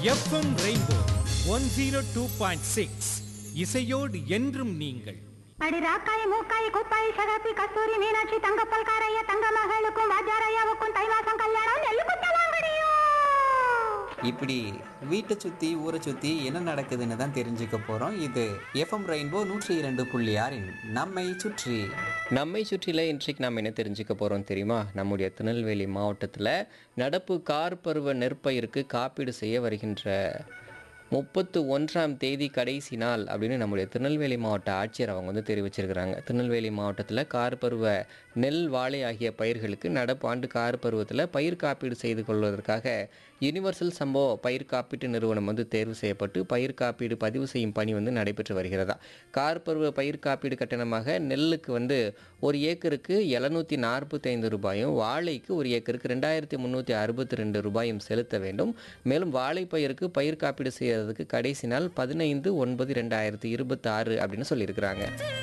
FM Rainbow one zero two point six இசையோடு என்றும் நீங்கள் அடி ராக்காய் மூக்காய் குப்பாய் சகப்பி கஸ்தூரி மீனாட்சி தங்கப்பல் காரையா தங்க மகளுக்கும் வாஜாரையாவுக்கும் தை மாசம் கல்யாணம் நெல்லு குத்தலாங்கடியும் இப்படி வீட்டை சுற்றி ஊரை சுற்றி என்ன நடக்குதுன்னு தான் தெரிஞ்சுக்க போகிறோம் இது எஃப்எம் ரெயின்போ நூற்றி இரண்டு புள்ளி ஆறின் நம்மை சுற்றி நம்மை சுற்றில இன்றைக்கு நாம் என்ன தெரிஞ்சுக்க போகிறோம் தெரியுமா நம்முடைய திருநெல்வேலி மாவட்டத்தில் நடப்பு கார் பருவ நெற்பயிருக்கு காப்பீடு செய்ய வருகின்ற முப்பத்து ஒன்றாம் தேதி கடைசி நாள் அப்படின்னு நம்முடைய திருநெல்வேலி மாவட்ட ஆட்சியர் அவங்க வந்து தெரிவிச்சிருக்கிறாங்க திருநெல்வேலி மாவட்டத்தில் கார் பருவ நெல் வாழை ஆகிய பயிர்களுக்கு நடப்பு ஆண்டு கார் பருவத்தில் பயிர் காப்பீடு செய்து கொள்வதற்காக யுனிவர்சல் சம்போ பயிர் காப்பீட்டு நிறுவனம் வந்து தேர்வு செய்யப்பட்டு பயிர் காப்பீடு பதிவு செய்யும் பணி வந்து நடைபெற்று வருகிறதா கார் பருவ பயிர் காப்பீடு கட்டணமாக நெல்லுக்கு வந்து ஒரு ஏக்கருக்கு எழுநூற்றி நாற்பத்தைந்து ரூபாயும் வாழைக்கு ஒரு ஏக்கருக்கு ரெண்டாயிரத்தி முந்நூற்றி அறுபத்தி ரெண்டு ரூபாயும் செலுத்த வேண்டும் மேலும் வாழைப்பயிருக்கு பயிர் காப்பீடு செய்யறதுக்கு கடைசி நாள் பதினைந்து ஒன்பது ரெண்டாயிரத்தி இருபத்தாறு அப்படின்னு சொல்லியிருக்கிறாங்க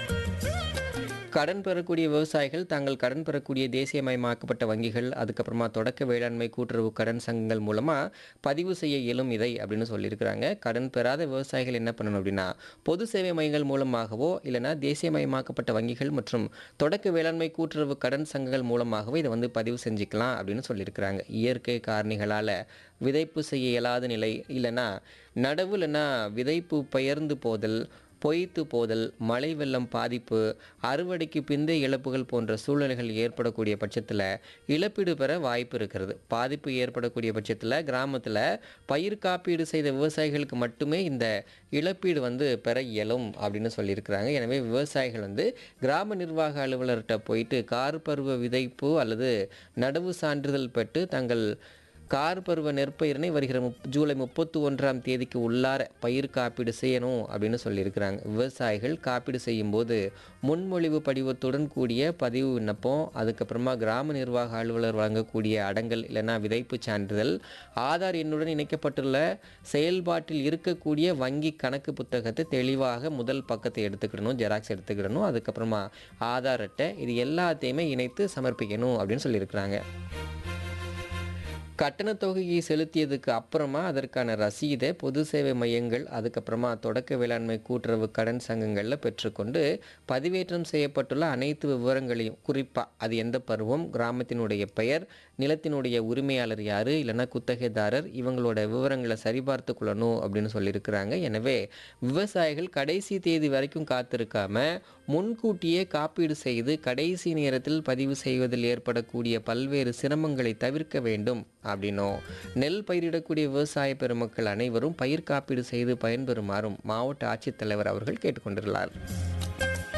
கடன் பெறக்கூடிய விவசாயிகள் தாங்கள் கடன் பெறக்கூடிய தேசியமயமாக்கப்பட்ட வங்கிகள் அதுக்கப்புறமா தொடக்க வேளாண்மை கூட்டுறவு கடன் சங்கங்கள் மூலமாக பதிவு செய்ய இயலும் இதை அப்படின்னு சொல்லியிருக்கிறாங்க கடன் பெறாத விவசாயிகள் என்ன பண்ணணும் அப்படின்னா பொது சேவை மையங்கள் மூலமாகவோ இல்லைனா தேசியமயமாக்கப்பட்ட வங்கிகள் மற்றும் தொடக்க வேளாண்மை கூட்டுறவு கடன் சங்கங்கள் மூலமாகவோ இதை வந்து பதிவு செஞ்சுக்கலாம் அப்படின்னு சொல்லியிருக்கிறாங்க இயற்கை காரணிகளால் விதைப்பு செய்ய இயலாத நிலை இல்லைன்னா நடவு இல்லைன்னா விதைப்பு பெயர்ந்து போதல் பொய்த்து போதல் மழை வெள்ளம் பாதிப்பு அறுவடைக்கு பிந்தைய இழப்புகள் போன்ற சூழ்நிலைகள் ஏற்படக்கூடிய பட்சத்தில் இழப்பீடு பெற வாய்ப்பு இருக்கிறது பாதிப்பு ஏற்படக்கூடிய பட்சத்தில் கிராமத்தில் பயிர் காப்பீடு செய்த விவசாயிகளுக்கு மட்டுமே இந்த இழப்பீடு வந்து பெற இயலும் அப்படின்னு சொல்லியிருக்கிறாங்க எனவே விவசாயிகள் வந்து கிராம நிர்வாக அலுவலர்கிட்ட போயிட்டு கார் பருவ விதைப்பு அல்லது நடவு சான்றிதழ் பெற்று தங்கள் கார் பருவ நெற்பயிரினை வருகிற முப் ஜூலை முப்பத்தி ஒன்றாம் தேதிக்கு உள்ளார பயிர் காப்பீடு செய்யணும் அப்படின்னு சொல்லியிருக்கிறாங்க விவசாயிகள் காப்பீடு செய்யும்போது முன்மொழிவு படிவத்துடன் கூடிய பதிவு விண்ணப்பம் அதுக்கப்புறமா கிராம நிர்வாக அலுவலர் வழங்கக்கூடிய அடங்கல் இல்லைன்னா விதைப்பு சான்றிதழ் ஆதார் எண்ணுடன் இணைக்கப்பட்டுள்ள செயல்பாட்டில் இருக்கக்கூடிய வங்கி கணக்கு புத்தகத்தை தெளிவாக முதல் பக்கத்தை எடுத்துக்கிடணும் ஜெராக்ஸ் எடுத்துக்கிடணும் அதுக்கப்புறமா ஆதார் அட்டை இது எல்லாத்தையுமே இணைத்து சமர்ப்பிக்கணும் அப்படின்னு சொல்லியிருக்கிறாங்க கட்டணத் தொகையை செலுத்தியதுக்கு அப்புறமா அதற்கான ரசீதை பொது சேவை மையங்கள் அதுக்கப்புறமா தொடக்க வேளாண்மை கூட்டுறவு கடன் சங்கங்களில் பெற்றுக்கொண்டு பதிவேற்றம் செய்யப்பட்டுள்ள அனைத்து விவரங்களையும் குறிப்பாக அது எந்த பருவம் கிராமத்தினுடைய பெயர் நிலத்தினுடைய உரிமையாளர் யார் இல்லைன்னா குத்தகைதாரர் இவங்களோட விவரங்களை சரிபார்த்து கொள்ளணும் அப்படின்னு சொல்லியிருக்கிறாங்க எனவே விவசாயிகள் கடைசி தேதி வரைக்கும் காத்திருக்காம முன்கூட்டியே காப்பீடு செய்து கடைசி நேரத்தில் பதிவு செய்வதில் ஏற்படக்கூடிய பல்வேறு சிரமங்களை தவிர்க்க வேண்டும் அப்படின்னும் நெல் பயிரிடக்கூடிய விவசாய பெருமக்கள் அனைவரும் பயிர் காப்பீடு செய்து பயன்பெறுமாறும் மாவட்ட ஆட்சித்தலைவர் அவர்கள் கேட்டுக்கொண்டுள்ளார்